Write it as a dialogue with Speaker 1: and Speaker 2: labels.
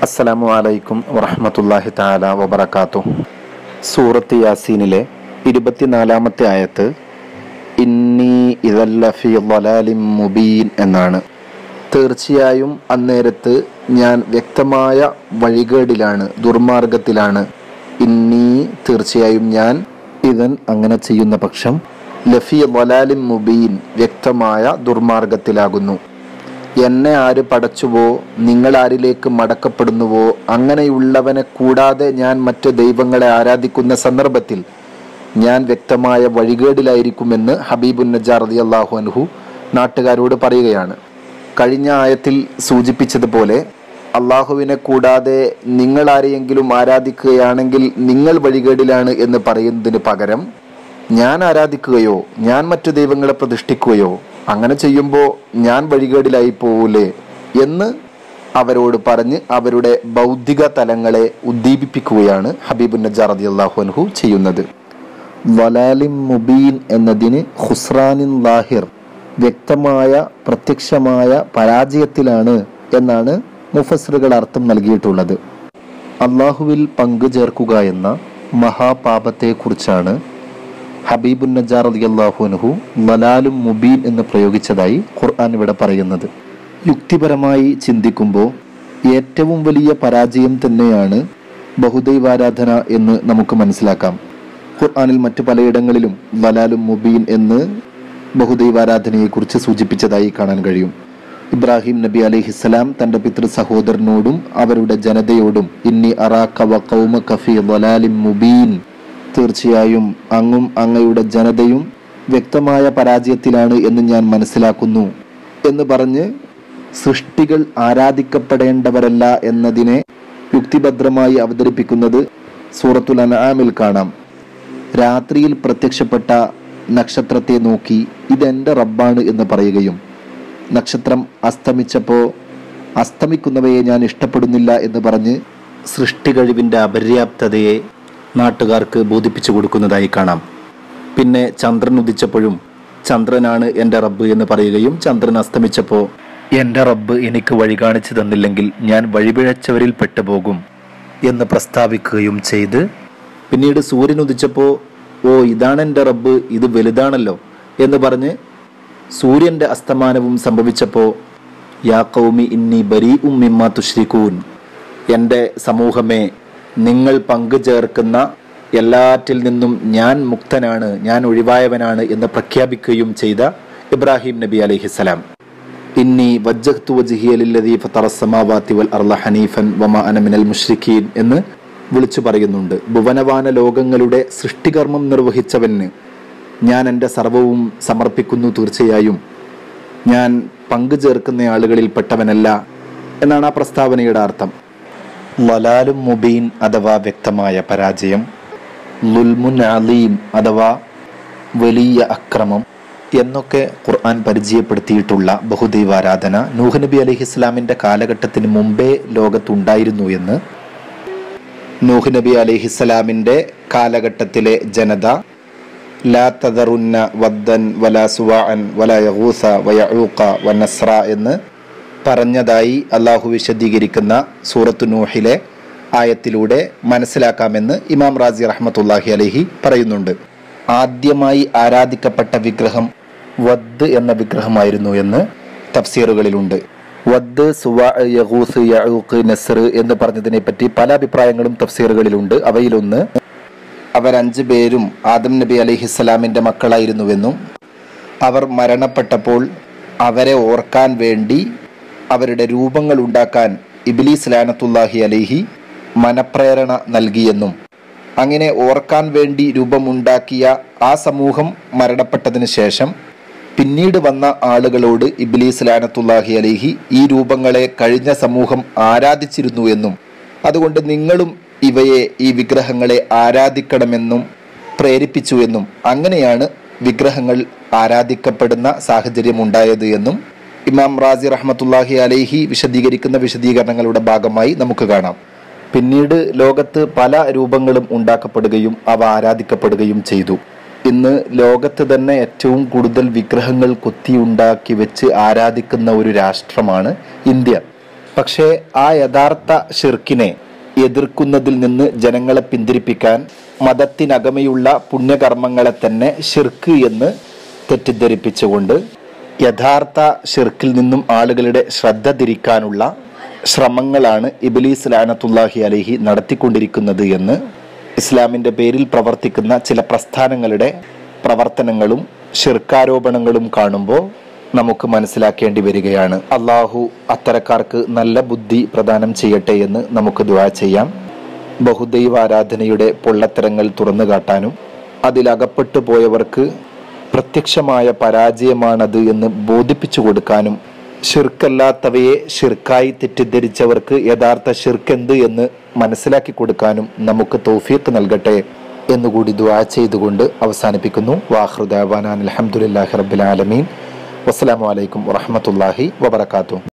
Speaker 1: അസ്സലാമു അലൈക്കും വറഹമത്തല്ലാഹി താല വബർക്കാത്തു സൂറത്ത് യാസീനിലെ ഇരുപത്തിനാലാമത്തെ ആയത്ത് ഇന്നി ഇതല്ലഫി വലാലിം മുബീൻ എന്നാണ് തീർച്ചയായും അന്നേരത്ത് ഞാൻ വ്യക്തമായ വഴികേടിലാണ് ദുർമാർഗത്തിലാണ് ഇന്നി തീർച്ചയായും ഞാൻ ഇതൻ അങ്ങനെ ചെയ്യുന്ന പക്ഷം ലഫി വലാലിം മുബീൻ വ്യക്തമായ ദുർമാർഗത്തിലാകുന്നു എന്നെ ആര് പടച്ചുവോ നിങ്ങൾ ആരിലേക്ക് മടക്കപ്പെടുന്നുവോ അങ്ങനെയുള്ളവനെ കൂടാതെ ഞാൻ മറ്റ് ദൈവങ്ങളെ ആരാധിക്കുന്ന സന്ദർഭത്തിൽ ഞാൻ വ്യക്തമായ വഴികേടിലായിരിക്കുമെന്ന് ഹബീബുൻ നജാർ റതി അള്ളാഹു അൻഹു നാട്ടുകാരോട് പറയുകയാണ് കഴിഞ്ഞ ആയത്തിൽ സൂചിപ്പിച്ചതുപോലെ അള്ളാഹുവിനെ കൂടാതെ നിങ്ങൾ ആരെയെങ്കിലും ആരാധിക്കുകയാണെങ്കിൽ നിങ്ങൾ വഴികേടിലാണ് എന്ന് പറയുന്നതിന് പകരം ഞാൻ ആരാധിക്കുകയോ ഞാൻ മറ്റു ദൈവങ്ങളെ പ്രതിഷ്ഠിക്കുകയോ അങ്ങനെ ചെയ്യുമ്പോൾ ഞാൻ വഴികേടിലായി പോവൂലേ എന്ന് അവരോട് പറഞ്ഞ് അവരുടെ ബൗദ്ധിക തലങ്ങളെ ഉദ്ദീപിപ്പിക്കുകയാണ് ഹബീബുൻ നജാർ റതി അള്ളാഹു അൻഹു ചെയ്യുന്നത് വലാലിം മുബീൻ എന്നതിന് ഹുസ്രാനിൻ ലാഹിർ വ്യക്തമായ പ്രത്യക്ഷമായ പരാജയത്തിലാണ് എന്നാണ് മുഫസ്റുകൾ അർത്ഥം നൽകിയിട്ടുള്ളത് അള്ളാഹുവിൽ പങ്കു ചേർക്കുക എന്ന മഹാപാപത്തെക്കുറിച്ചാണ് ഹബീബുൻ നജാർ അലി അള്ളാഹുനഹു ലലാലും മുബീൻ എന്ന് പ്രയോഗിച്ചതായി ഖുർആൻ ഇവിടെ പറയുന്നത് യുക്തിപരമായി ചിന്തിക്കുമ്പോൾ ഏറ്റവും വലിയ പരാജയം തന്നെയാണ് ബഹുദൈവാരാധന എന്ന് നമുക്ക് മനസ്സിലാക്കാം ഖുർആനിൽ മറ്റു പലയിടങ്ങളിലും ലലാലും മുബീൻ എന്ന് ബഹുദൈവാരാധനയെക്കുറിച്ച് സൂചിപ്പിച്ചതായി കാണാൻ കഴിയും ഇബ്രാഹിം നബി അലൈഹിസ്സലാം തന്റെ പിതൃ സഹോദരനോടും അവരുടെ ജനതയോടും ഇന്നി അറാക്ക വ ഖൗമ കഫി ലലാലിം മുബീൻ തീർച്ചയായും അങ്ങും അങ്ങയുടെ ജനതയും വ്യക്തമായ പരാജയത്തിലാണ് എന്ന് ഞാൻ മനസ്സിലാക്കുന്നു എന്ന് പറഞ്ഞ് സൃഷ്ടികൾ ആരാധിക്കപ്പെടേണ്ടവരല്ല എന്നതിനെ യുക്തിഭദ്രമായി അവതരിപ്പിക്കുന്നത് സൂറത്തുൽ അനാമിൽ കാണാം രാത്രിയിൽ പ്രത്യക്ഷപ്പെട്ട നക്ഷത്രത്തെ നോക്കി ഇതെന്റെ റബ്ബാണ് എന്ന് പറയുകയും നക്ഷത്രം അസ്തമിച്ചപ്പോൾ അസ്തമിക്കുന്നവയെ ഞാൻ ഇഷ്ടപ്പെടുന്നില്ല എന്ന് പറഞ്ഞ് സൃഷ്ടി കഴിവിൻ്റെ അപര്യാപ്തതയെ നാട്ടുകാർക്ക് ബോധിപ്പിച്ചു കൊടുക്കുന്നതായി കാണാം പിന്നെ ചന്ദ്രൻ ഉദിച്ചപ്പോഴും ചന്ദ്രനാണ് എൻ്റെ റബ്ബ് എന്ന് പറയുകയും ചന്ദ്രൻ അസ്തമിച്ചപ്പോൾ എൻ്റെ റബ്ബ് എനിക്ക് വഴി കാണിച്ചു തന്നില്ലെങ്കിൽ ഞാൻ വഴിപിഴച്ചവരിൽ പെട്ടുപോകും എന്ന് പ്രസ്താവിക്കുകയും ചെയ്ത് പിന്നീട് സൂര്യൻ ഉദിച്ചപ്പോൾ ഓ ഇതാണ് എൻ്റെ റബ്ബ് ഇത് വലുതാണല്ലോ എന്ന് പറഞ്ഞ് സൂര്യൻ്റെ അസ്തമാനവും സംഭവിച്ചപ്പോൾ യാ കൗമി ഇന്നി ബരി ഉമ്മിമ്മ തുഷ്രിക്കൂൻ എൻ്റെ സമൂഹമേ നിങ്ങൾ പങ്കു ചേർക്കുന്ന എല്ലാറ്റിൽ നിന്നും ഞാൻ മുക്തനാണ് ഞാൻ ഒഴിവായവനാണ് എന്ന് പ്രഖ്യാപിക്കുകയും ചെയ്ത ഇബ്രാഹിം നബി അലൈഹിസ്സലാം ഇന്നി വജ്ജഹ്തു വജ്ഹിയലില്ലദീ ഫതറസ്സമാവാതി വൽ അർള ഹനീഫൻ വമാ അന മിനൽ മുശ്രിക്കീൻ എന്ന് വിളിച്ചു പറയുന്നുണ്ട് ഭുവനവാന ലോകങ്ങളുടെ സൃഷ്ടികർമ്മം നിർവഹിച്ചവന് ഞാൻ എൻ്റെ സർവവും സമർപ്പിക്കുന്നു തീർച്ചയായും ഞാൻ പങ്കു ചേർക്കുന്ന ആളുകളിൽ പെട്ടവനല്ല എന്നാണ് ആ പ്രസ്താവനയുടെ അർത്ഥം ലലാലും മുബീൻ അഥവാ വ്യക്തമായ പരാജയം ലുൽമുൻ അലീം അഥവാ വലിയ അക്രമം എന്നൊക്കെ ഖുർആൻ പരിചയപ്പെടുത്തിയിട്ടുള്ള ബഹുദൈവാരാധന നൂഹ് നബി അലൈഹി ഇസ്ലാമിൻ്റെ കാലഘട്ടത്തിന് മുമ്പേ ലോകത്തുണ്ടായിരുന്നു എന്ന് നൂഹ് നബി അലൈഹി ഇസ്ലാമിൻ്റെ കാലഘട്ടത്തിലെ ജനത ലാ തദറുന്ന വദ്ദൻ വല സുവാൻ വല യഹൂസ വയഊഖ വനസ്ര എന്ന് പറഞ്ഞതായി അള്ളാഹു വിശദീകരിക്കുന്ന സൂറത്തു നൂഹിലെ ആയത്തിലൂടെ മനസ്സിലാക്കാമെന്ന് ഇമാം റാസി റഹ്മത്തുല്ലാഹി അലഹി പറയുന്നുണ്ട് ആദ്യമായി ആരാധിക്കപ്പെട്ട വിഗ്രഹം വദ് എന്ന വിഗ്രഹമായിരുന്നു എന്ന് തഫ്സീറുകളിലുണ്ട് വദ് സുവാ യഹൂസ് യഊഖ് നസ്ർ എന്ന് പറഞ്ഞതിനെ പറ്റി പല അഭിപ്രായങ്ങളും തഫ്സീറുകളിലുണ്ട് അവയിലൊന്ന് അവരഞ്ചു പേരും ആദം നബി അലഹിസ്സലാമിൻ്റെ മക്കളായിരുന്നുവെന്നും അവർ മരണപ്പെട്ടപ്പോൾ അവരെ ഓർക്കാൻ വേണ്ടി അവരുടെ രൂപങ്ങൾ ഉണ്ടാക്കാൻ ഇബിലീസ് ലാനത്തുല്ലാഹി അലൈഹി മനപ്രേരണ നൽകിയെന്നും അങ്ങനെ ഓർക്കാൻ വേണ്ടി രൂപമുണ്ടാക്കിയ ആ സമൂഹം മരണപ്പെട്ടതിന് ശേഷം പിന്നീട് വന്ന ആളുകളോട് ഇബിലീസ് ലാനത്തുല്ലാഹി അലൈഹി ഈ രൂപങ്ങളെ കഴിഞ്ഞ സമൂഹം ആരാധിച്ചിരുന്നു എന്നും അതുകൊണ്ട് നിങ്ങളും ഇവയെ ഈ വിഗ്രഹങ്ങളെ ആരാധിക്കണമെന്നും പ്രേരിപ്പിച്ചു എന്നും അങ്ങനെയാണ് വിഗ്രഹങ്ങൾ ആരാധിക്കപ്പെടുന്ന സാഹചര്യം ഉണ്ടായത് എന്നും ഇമാം റാസി റഹ്മത്തുല്ലാഹി അലൈഹി വിശദീകരിക്കുന്ന വിശദീകരണങ്ങളുടെ ഭാഗമായി നമുക്ക് കാണാം പിന്നീട് ലോകത്ത് പല രൂപങ്ങളും ഉണ്ടാക്കപ്പെടുകയും അവ ആരാധിക്കപ്പെടുകയും ചെയ്തു ഇന്ന് ലോകത്ത് തന്നെ ഏറ്റവും കൂടുതൽ വിഗ്രഹങ്ങൾ കൊത്തിയുണ്ടാക്കി വെച്ച് ആരാധിക്കുന്ന ഒരു രാഷ്ട്രമാണ് ഇന്ത്യ പക്ഷേ ആ യഥാർത്ഥ ഷിർക്കിനെ എതിർക്കുന്നതിൽ നിന്ന് ജനങ്ങളെ പിന്തിരിപ്പിക്കാൻ മതത്തിനകമെയുള്ള പുണ്യകർമ്മങ്ങളെ തന്നെ ഷിർക്ക് എന്ന് തെറ്റിദ്ധരിപ്പിച്ചുകൊണ്ട് യഥാർത്ഥ ഷിർക്കിൽ നിന്നും ആളുകളുടെ ശ്രദ്ധ തിരിക്കാനുള്ള ശ്രമങ്ങളാണ് ഇബിലീസ് ലാനത്തുല്ലാഹി അലഹി നടത്തിക്കൊണ്ടിരിക്കുന്നത് എന്ന് ഇസ്ലാമിന്റെ പേരിൽ പ്രവർത്തിക്കുന്ന ചില പ്രസ്ഥാനങ്ങളുടെ പ്രവർത്തനങ്ങളും ഷിർക്കാരോപണങ്ങളും കാണുമ്പോൾ നമുക്ക് മനസ്സിലാക്കേണ്ടി വരികയാണ് അള്ളാഹു അത്തരക്കാർക്ക് നല്ല ബുദ്ധി പ്രദാനം ചെയ്യട്ടെ എന്ന് നമുക്ക് ദുആ ചെയ്യാം ബഹുദൈവ ആരാധനയുടെ പൊള്ളത്തരങ്ങൾ തുറന്നു കാട്ടാനും അതിലകപ്പെട്ടു പോയവർക്ക് പ്രത്യക്ഷമായ പരാജയമാണത് എന്ന് ബോധിപ്പിച്ചു കൊടുക്കാനും ഷിർക്കല്ലാത്തവയെ ഷിർക്കായി തെറ്റിദ്ധരിച്ചവർക്ക് യഥാർത്ഥ ഷിർക്ക് എന്ത് എന്ന് മനസ്സിലാക്കി കൊടുക്കാനും നമുക്ക് തൗഫീഖ് നൽകട്ടെ എന്നുകൂടി ദുആ ചെയ്തുകൊണ്ട് അവസാനിപ്പിക്കുന്നു വാഹൃദാൻ അലഹമുല്ലാഹി റബ്ബിൽ ആലമീൻ വസ്സലാമു അലൈക്കും വറഹമത്തല്ലാഹി വബർക്കാത്തു